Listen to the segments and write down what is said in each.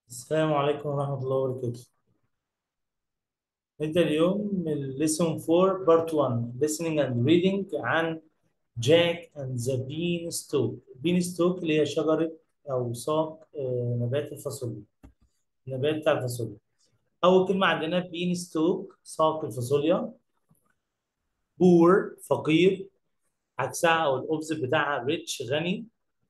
السلام عليكم ورحمة الله وبركاته. نبدأ اليوم من lesson 4 part 1 listening and reading عن Jack and the Beanstalk. Beanstalk اللي هي شجرة أو ساق آه، نبات الفاصوليا. النبات بتاع الفاصوليا. أول كلمة عندنا Beanstalk ساق الفاصوليا. poor فقير عكسها أو الأوبزيت بتاعها rich غني.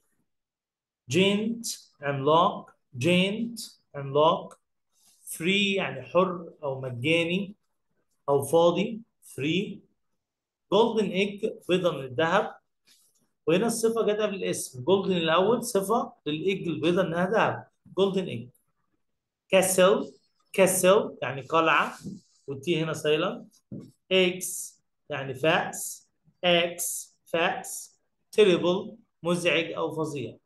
Giant عملاق giant عملاق free يعني حر او مجاني او فاضي free golden egg بيضه من الذهب وهنا الصفه جت قبل الاسم golden الاول صفه للايج البيضه انها ذهب golden egg castle castle يعني قلعه والتي هنا سايلنت eggs يعني فاس eggs فاس terrible مزعج او فظيع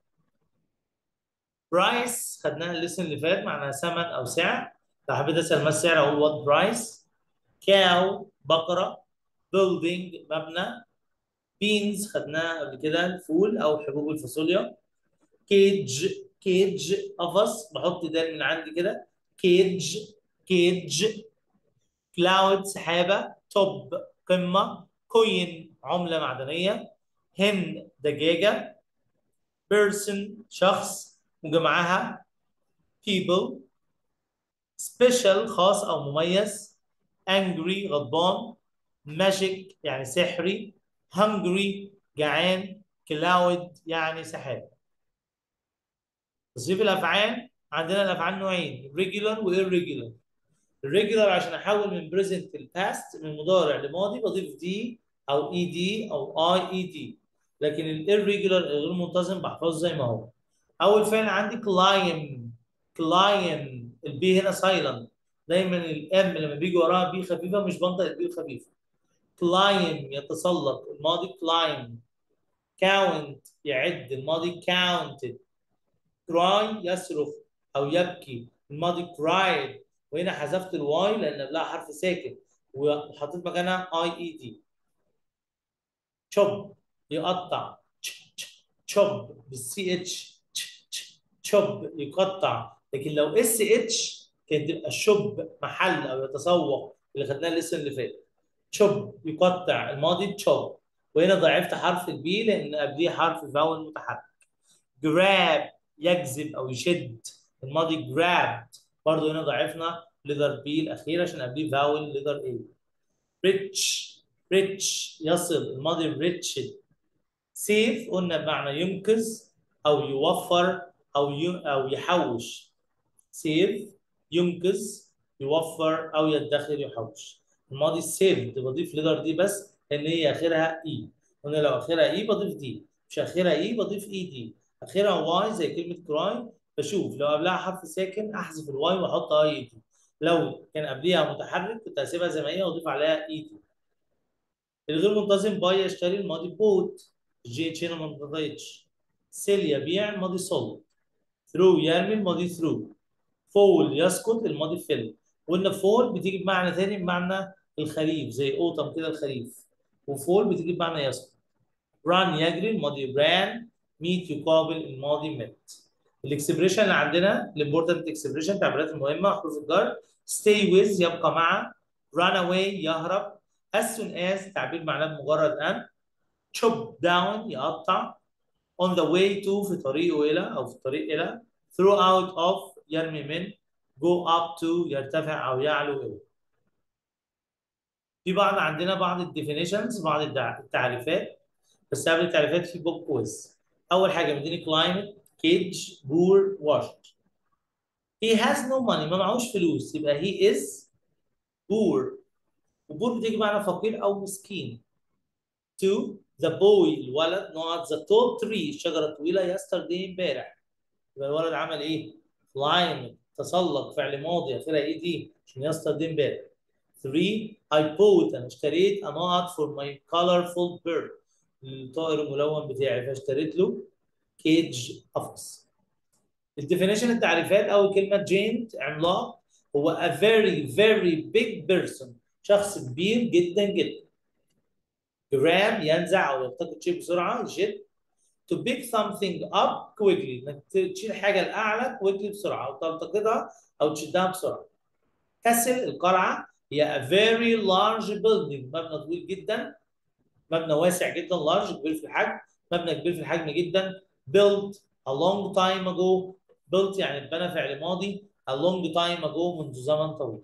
برايس خدناها الليسن اللي فات معناها ثمن او سعر لو حبيت اسال ما السعر اقول وات برايس كاو بقره بيلدينج مبنى بينز خدناها قبل كده الفول او حبوب الفاصوليا كيج كيج قفص بحط ده من عندي كده كيج كيج كلاود سحابه توب قمه كوين عمله معدنيه هن دجاجه بيرسون شخص وجمعها people special خاص أو مميز angry غضبان magic يعني سحري hungry جعان cloud يعني سحاب تصريف الأفعال عندنا الأفعال نوعين regular و irregular الريجولار عشان أحول من present ل past من مضارع لماضي بضيف دي أو اي دي أو اي اي دي لكن الirregular الغير منتظم بحفظه زي ما هو اول فعل عندي كلايم كلايم البي هنا سايلنت دايما الام لما بيجي وراها بي خفيفه مش بنطق البي الخفيفه كلايم يتسلق الماضي كلايم كاونت يعد الماضي كاونتد كراي يصرخ او يبكي الماضي كرايد وهنا حذفت الواي لان قبلها حرف ساكن وحطيت مكانها اي اي دي تشوب يقطع تشوب بالسي اتش شوب يقطع لكن لو اس اتش كانت تبقى شوب محل او يتسوق اللي خدناه الليسن اللي فات شوب يقطع الماضي تشوب وهنا ضعفت حرف البي لان قبليه حرف فاول متحرك جراب يجذب او يشد الماضي جرابد برضه هنا ضعفنا ليذر بي الاخير عشان قبليه فاول ليذر اي ريتش ريتش يصل الماضي ريتشد سيف قلنا بمعنى ينقذ او يوفر او او يحوش سيف ينقذ يوفر او يدخر يحوش الماضي سيفد بضيف ليدر دي بس لان هي اخرها اي قلنا لو اخرها اي بضيف دي مش اخرها اي بضيف اي دي اخرها واي زي كلمه كراي بشوف لو قبلها حرف ساكن احذف الواي واحط اي دي لو كان قبليها متحرك كنت هسيبها زي ما هي واضيف عليها اي دي الغير منتظم باي يشتري الماضي بوت جي اتش هنا ما انتظرتش سيل يبيع الماضي سولد ثرو يرمي الماضي ثرو فول يسقط الماضي فيل وقلنا فول بتيجي بمعنى ثاني بمعنى الخريف زي اوتم كده الخريف وفول بتيجي بمعنى يسقط ران يجري الماضي ران ميت يقابل الماضي ميت الاكسبريشن اللي عندنا الامبورتنت اكسبريشن التعبيرات المهمه حروف الجر stay with يبقى مع run away يهرب as soon as تعبير معناه بمجرد ان chop down يقطع on the way to في طريقه إلى أو في الطريق إلى throughout of يرمي من go up to يرتفع أو يعلو إلى في بعض عندنا بعض الديفينيشنز بعض التعريفات بس قبل التعريفات في بوك كويز أول حاجة مديني climate cage poor washed he has no money ما معهوش فلوس يبقى he is poor وبور بتيجي معنى فقير أو مسكين to the boy الولد نقط the tall tree الشجره الطويله yesterday امبارح يبقى الولد عمل ايه؟ climb تسلق فعل ماضي اخرها ايه دي؟ عشان yesterday امبارح 3 I bought انا اشتريت a نقط for my colorful bird الطائر الملون بتاعي فاشتريت له كيج قفص الديفينيشن التعريفات اول كلمه جينت عملاق هو a very very big person شخص كبير جدا جدا جراب ينزع او يلتقط شيء بسرعه يشد to pick something up quickly انك تشيل حاجه لاعلى quickly بسرعه او تلتقطها او تشدها بسرعه كاسل القلعه هي a very large building مبنى طويل جدا مبنى واسع جدا large كبير في الحجم مبنى كبير في الحجم جدا built a long time ago built يعني اتبنى فعل ماضي a long time ago منذ زمن طويل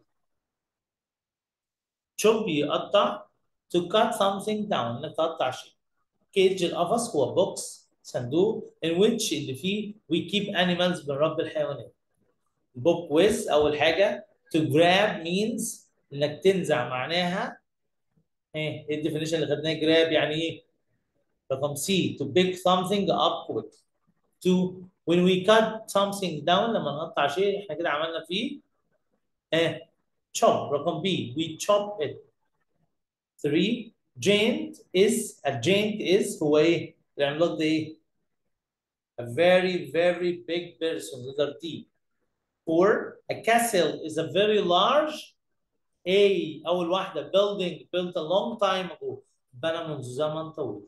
chop يقطع to cut something down انك تقطع شيء كيج القفص هو بوكس صندوق in which اللي فيه we keep animals بنربي الحيوانات book with اول حاجه to grab means انك تنزع معناها ايه ايه الديفينيشن اللي خدناه grab يعني ايه رقم سي to pick something up with to when we cut something down لما نقطع شيء احنا كده عملنا فيه ايه chop رقم بي we chop it 3 giant is a giant is هو ايه العملاق ده ايه a very very big person letter D 4 a castle is a very large A أول واحدة building built a long time ago بنى منذ زمن طويل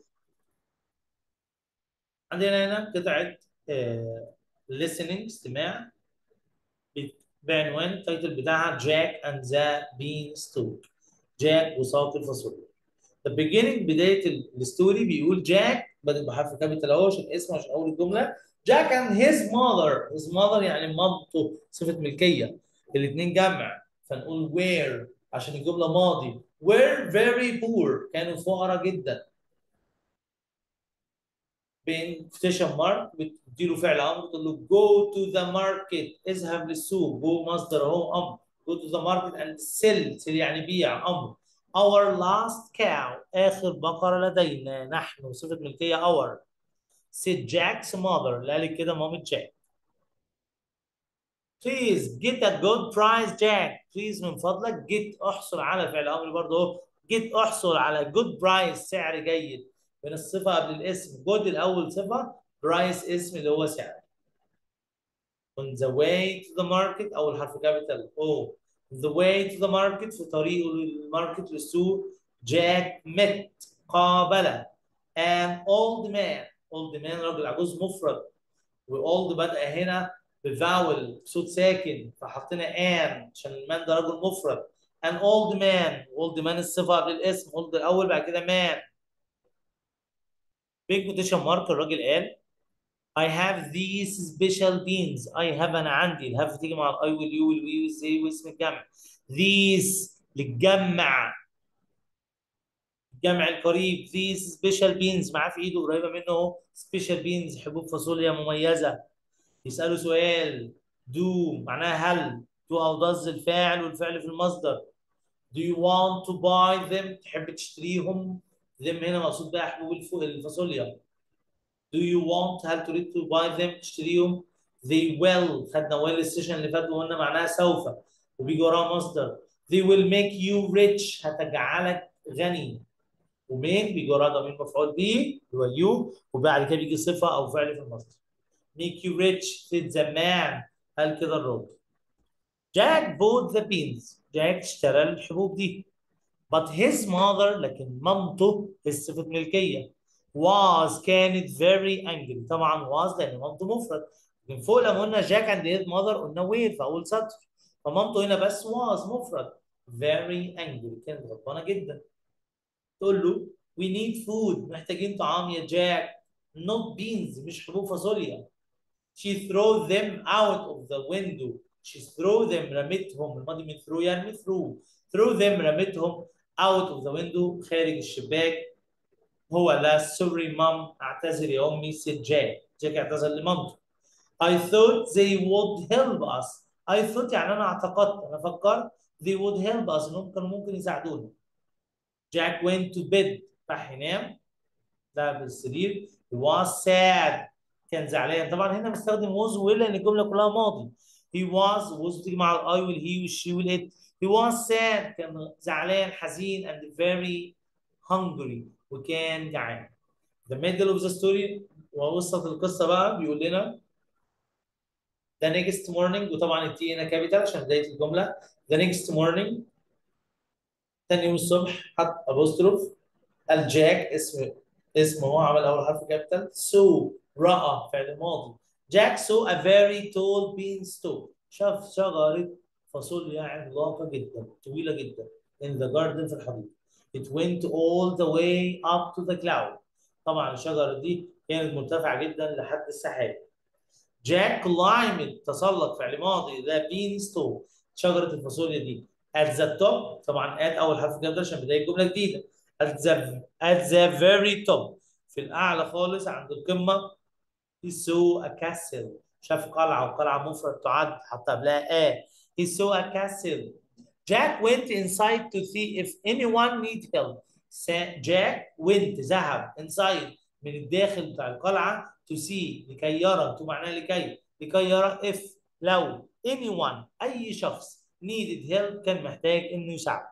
عندنا هنا قطعة آه listening استماع بعنوان التايتل بتاعها جاك and the beanstalk جاك وساق الفاصوليا the beginning بداية الستوري بيقول جاك بدأ بحرف كابيتال اهو عشان اسمه عشان أول الجملة جاك and his mother his mother يعني مامته صفة ملكية الاثنين جمع فنقول where عشان الجملة ماضي were very poor كانوا فقراء جدا بين كوتيشن مارك بتديله فعل امر تقول له go to the market اذهب للسوق go مصدر اهو امر go to the market and sell sell يعني بيع امر our last cow اخر بقرة لدينا نحن صفة ملكية our said Jack's mother لا لي كده مامة جاك Please get a good price Jack. Please من فضلك get احصل على فعل امر برضه اهو get احصل على good price سعر جيد من الصفة قبل الاسم good الأول صفة price اسم اللي هو سعر. On the way to the market أول حرف كابيتال O. The way to the market في طريقه للماركت للسوق جاك met قابل an old man old man راجل عجوز مفرد و old بدأ هنا بفاول صوت ساكن فحطينا ان عشان المان ده رجل مفرد an old man old man الصفه قبل الاسم old الاول بعد كده man big quotation mark الراجل قال I have these special beans I have انا عندي الهاف تيجي مع الاي واليو والوي والزي واسم الجمع these للجمع الجمع القريب these special beans معاه في ايده قريبه منه اهو special beans حبوب فاصوليا مميزه يسألوا سؤال do معناها هل do أو does الفاعل والفعل في المصدر do you want to buy them تحب تشتريهم them هنا مقصود بها حبوب الفاصوليا do you want هل تريد to buy them تشتريهم they will خدنا will السيشن اللي فات وقلنا معناها سوف وبيجي وراها مصدر they will make you rich هتجعلك غني ومين بيجي وراها ضمير مفعول به اللي هو you وبعد كده بيجي صفه او فعل في المصدر make you rich said the man قال كده الراجل جاك bought the beans جاك اشترى الحبوب دي but his mother لكن مامته الصفة ملكية was كانت very angry طبعا was لأن مامته مفرد لكن فوق لما قلنا جاك and his mother قلنا were في أول سطر فمامته هنا بس was مفرد very angry كانت غضبانة جدا تقول له we need food محتاجين طعام يا جاك not beans مش حبوب فاصوليا she throw them out of the window she throw them رمتهم الماضي من throw يعني throw throw them رمتهم out of the window خارج الشباك هو لا sorry mom اعتذر يا امي said جاك جاك اعتذر لمامته I thought they would help us I thought يعني انا اعتقدت انا فكرت they would help us انهم كانوا ممكن يساعدونا جاك went to bed راح ينام ذهب للسرير he was sad كان زعلان طبعا هنا مستخدم was will لان الجمله كلها ماضي he was was تيجي مع الاي والهي والشي والات he was sad كان زعلان حزين and very hungry وكان جعان the middle of the story ووسط القصه بقى بيقول لنا the next morning وطبعا التي هنا كابيتال عشان بدايه الجمله the next morning ثاني يوم الصبح حط ابوستروف قال جاك اسم اسمه هو عمل اول حرف كابيتال so رأى فعل ماضي Jack saw a very tall beanstalk شاف شجرة فاصوليا عملاقة جدا طويلة جدا in the garden في الحديقة It went all the way up to the cloud طبعا الشجرة دي كانت مرتفعة جدا لحد السحاب جاك climbed تسلق فعل ماضي the beanstalk شجرة الفاصوليا دي at the top طبعا at أول حرف جاب عشان بداية جملة جديدة at the at the very top في الأعلى خالص عند القمة he saw a castle شاف قلعة وقلعة مفرد تعد حط قبلها a he saw a castle Jack went inside to see if anyone need help جاك went ذهب inside من الداخل بتاع القلعة to see لكي يرى تو معناه لكي لكي يرى if لو anyone أي شخص needed help كان محتاج إنه يساعده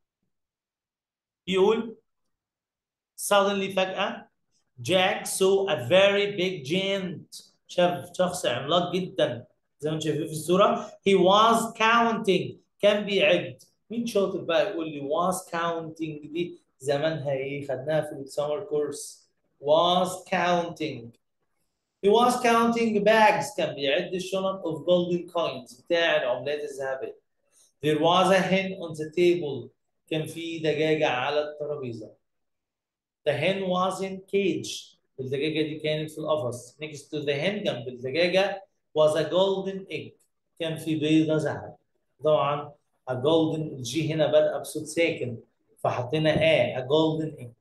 يقول suddenly فجأة Jack saw a very big giant شاف شخص عملاق جدا زي ما انتم شايفين في الصورة he was counting كان بيعد مين شاطر بقى يقول لي was counting دي زمانها ايه خدناها في السمر كورس was counting he was counting bags كان بيعد الشنط of golden coins بتاع العملات الذهبية there was a hen on the table كان في دجاجة على الترابيزة the hen was in cage الدجاجة دي كانت في القفص next to the hen جنب الدجاجة was a golden egg كان في بيضة ذهب طبعا a golden الجي هنا بادئة بصوت ساكن فحطينا a a golden egg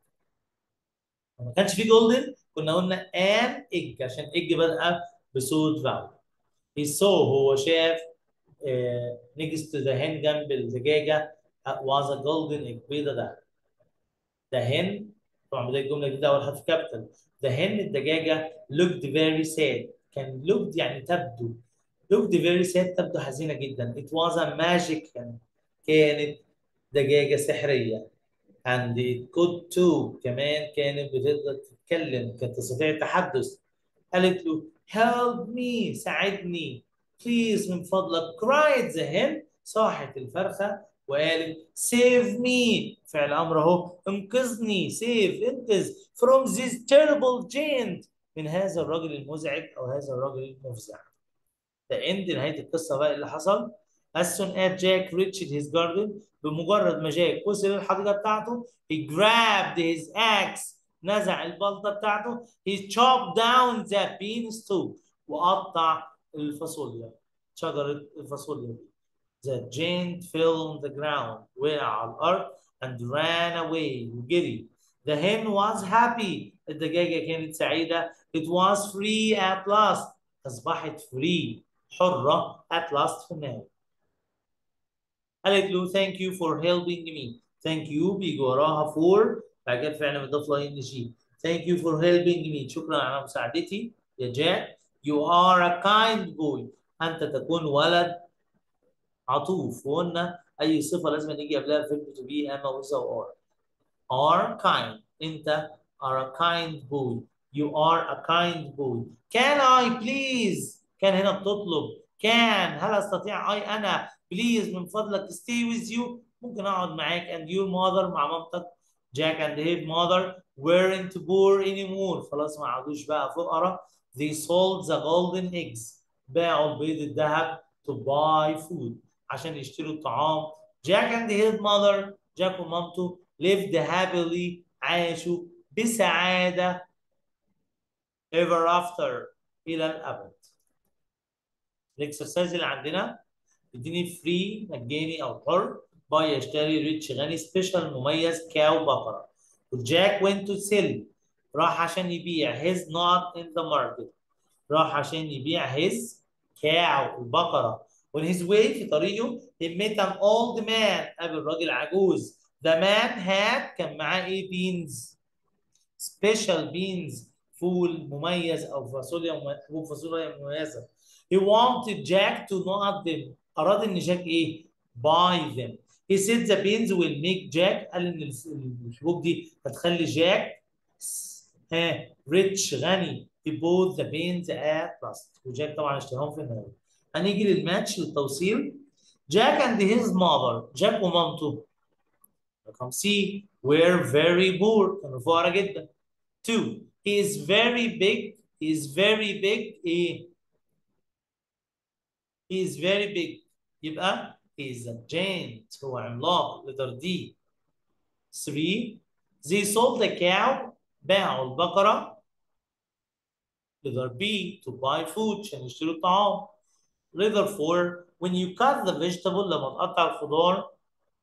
ما كانش في golden كنا قلنا an egg عشان egg بادئة بصوت فاول he saw هو شاف uh, next to the hen جنب الدجاجة was a golden egg بيضة ذهب the hen طبعا بداية الجملة دي أول حرف كابيتال the hen الدجاجة looked very sad كان looked يعني تبدو looked very sad تبدو حزينة جدا it was a magic hen كانت دجاجة سحرية and it could too كمان كانت بتقدر تتكلم كانت تستطيع التحدث قالت له help me ساعدني please من فضلك cried the hen صاحت الفرخة وقالت save me فعل امر اهو انقذني save انقذ from this terrible giant من هذا الرجل المزعج او هذا الرجل المفزع the end نهايه القصه بقى اللي حصل as soon as Jack reached his garden بمجرد ما جاك وصل الحديقه بتاعته he grabbed his axe نزع البلطه بتاعته he chopped down the beanstalk وقطع الفاصوليا شجره الفاصوليا دي The giant fell on the ground وقع على الأرض and ran away وجري. The hen was happy. الدجاجة كانت سعيدة. It was free at last. أصبحت free حرة at last في النهاية. قالت له thank you for helping me. Thank you بيجي وراها for بعد كده فعلا مضاف لها ان جي. Thank you for helping me. شكرا على مساعدتي يا جاك. You are a kind boy. أنت تكون ولد عطوف وقلنا اي صفه لازم يجي قبلها فيرب تو بي اما وذ او ار are kind انت are a kind boy you are a kind boy can I please كان هنا بتطلب can هل استطيع اي انا please من فضلك stay with you ممكن اقعد معاك and your mother مع مامتك Jack and his mother weren't poor anymore خلاص ما عادوش بقى فقراء they sold the golden eggs باعوا البيض الذهب to buy food عشان يشتروا الطعام جاك and his mother جاك ومامته lived happily عاشوا بسعادة ever after إلى الأبد الاكسرسايز اللي عندنا اديني فري مجاني أو حر باي يشتري ريتش غني سبيشال مميز كاو بقرة وجاك went to sell راح عشان يبيع his not in the market راح عشان يبيع his cow البقرة On his way في طريقه he met an old man قابل راجل عجوز The man had كان معاه ايه beans special beans فول مميز او فاصوليا حبوب فاصوليا مميزة He wanted Jack to not them أراد إن جاك إيه buy them He said the beans will make Jack قال إن الحبوب دي هتخلي جاك ها rich غني He bought the beans at last وجاك طبعا اشتراهم في النهاية هنيجي للماتش للتوصيل جاك and his mother جاك ومامته رقم سي were very poor كانوا فقراء جدا two he is very big he is very big ايه he is very big يبقى he is a giant هو عملاق letter D 3 they sold the cow باعوا البقرة letter B to buy food عشان يشتروا الطعام letter 4 when you cut the vegetable لما تقطع الخضار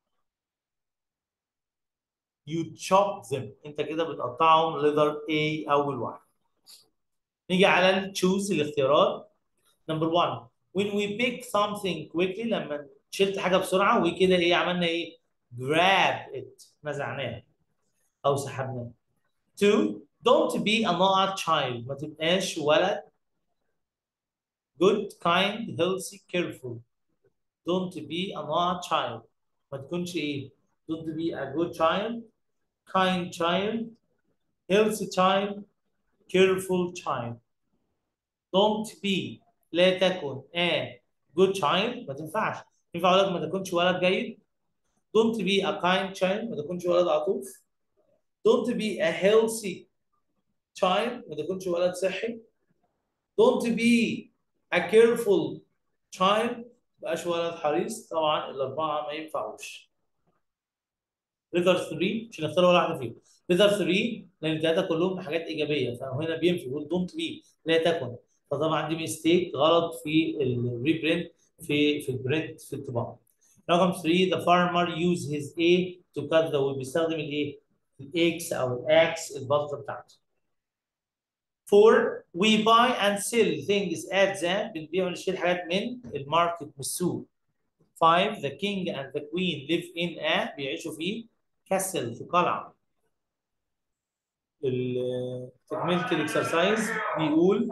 you chop them انت كده بتقطعهم letter A اول واحد نيجي على choose الاختيارات number one when we pick something quickly لما شلت حاجه بسرعه وكده ايه عملنا ايه grab it نزعناها او سحبناها two don't be a not child ما تبقاش ولد good kind healthy careful don't be a not child ما تكونش ايه don't be a good child kind child healthy child careful child don't be لا تكن a good child ما تنفعش ينفع اقول لك ما تكونش ولد جيد don't be a kind child ما تكونش ولد عطوف don't be a healthy child ما تكونش ولد صحي don't be a careful child ما تبقاش ولد حريص طبعا الاربعه ما ينفعوش ليتر 3 مش هنختار ولا واحده فيهم ليتر 3 لان الثلاثه كلهم حاجات ايجابيه فهنا بينفي يقول دونت بي لا تكن فطبعا دي ميستيك غلط في الريبرنت في في البرنت في الطباعه رقم 3 the farmer use his a to cut the wood بيستخدم الايه الاكس او الاكس البلطه بتاعته 4 we buy and sell things at the بنبيع ونشتري حاجات من الماركت من السوق 5 the king and the queen live in a بيعيشوا في كاسل في قلعه تكمله الاكسرسايز بيقول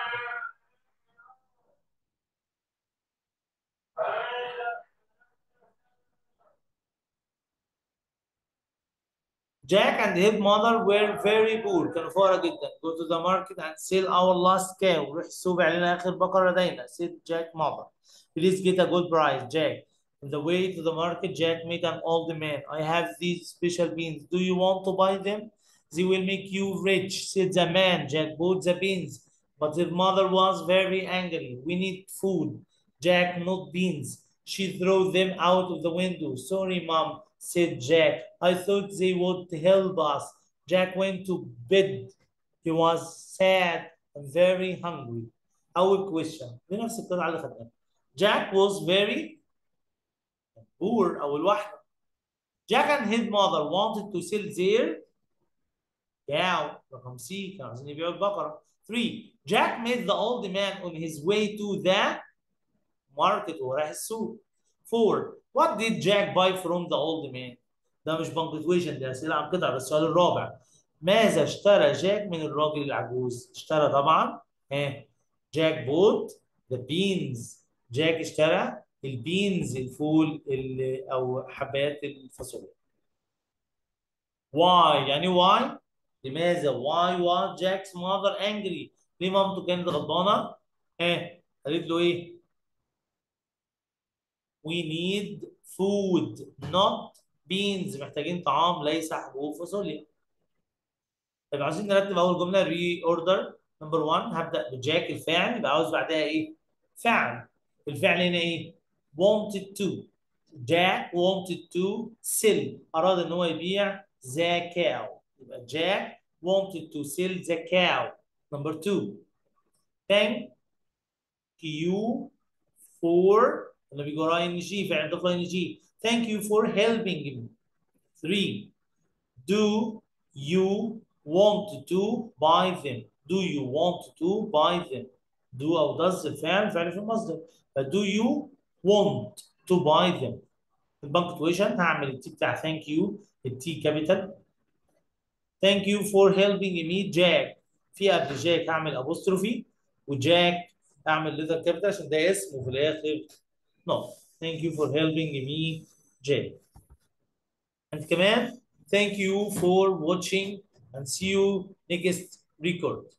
Jack and his mother were very poor كانوا فقراء جدا go to the market and sell our last cow روح السوق بيع لنا اخر بقره داينا said Jack mother please get a good price Jack on the way to the market Jack met an old man I have these special beans do you want to buy them they will make you rich said the man Jack bought the beans but his mother was very angry we need food Jack not beans she threw them out of the window sorry mom said Jack. I thought they would help us. Jack went to bed. He was sad and very hungry. Our question بنفس القطعة اللي خدناها. Jack was very poor أول واحدة. Jack and his mother wanted to sell their cow رقم C كانوا عايزين يبيعوا البقرة. 3. Jack met the old man on his way to the market وراح السوق. 4. What did Jack buy from the old man? ده مش punctuation ده أسئلة عن قطع السؤال الرابع. ماذا اشترى جاك من الراجل العجوز؟ اشترى طبعا ها جاك بوت the beans. جاك اشترى البينز الفول ال- أو حبات الفاصوليا. Why؟ يعني why؟ لماذا؟ Why was Jack's mother angry؟ ليه مامته كانت غضبانة؟ ها قالت له إيه؟ We need food not beans محتاجين طعام ليس حبوب فاصوليا. طيب عايزين نرتب اول جمله ري اوردر نمبر 1 هبدا بجاك الفاعل يبقى عاوز بعدها ايه؟ فعل. الفعل هنا ايه؟ wanted to. Jack wanted to sell اراد ان هو يبيع the cow. يبقى Jack wanted to sell the cow. Number 2 thank you for لما بيجي وراه ان جي فعل ضاف له ان جي thank you for helping me 3 do you want to buy them do you want to buy them do او does الفعل فعل في المصدر ف do you want to buy them البنكتويشن هعمل التي بتاع thank you التي كابيتال thank you for helping me Jack في قبل جاك هعمل ابوستروفي وجاك اعمل ليتر كابيتال عشان ده اسم وفي الاخر No. Thank you for helping me, Jay. And كمان thank you for watching and see you next record.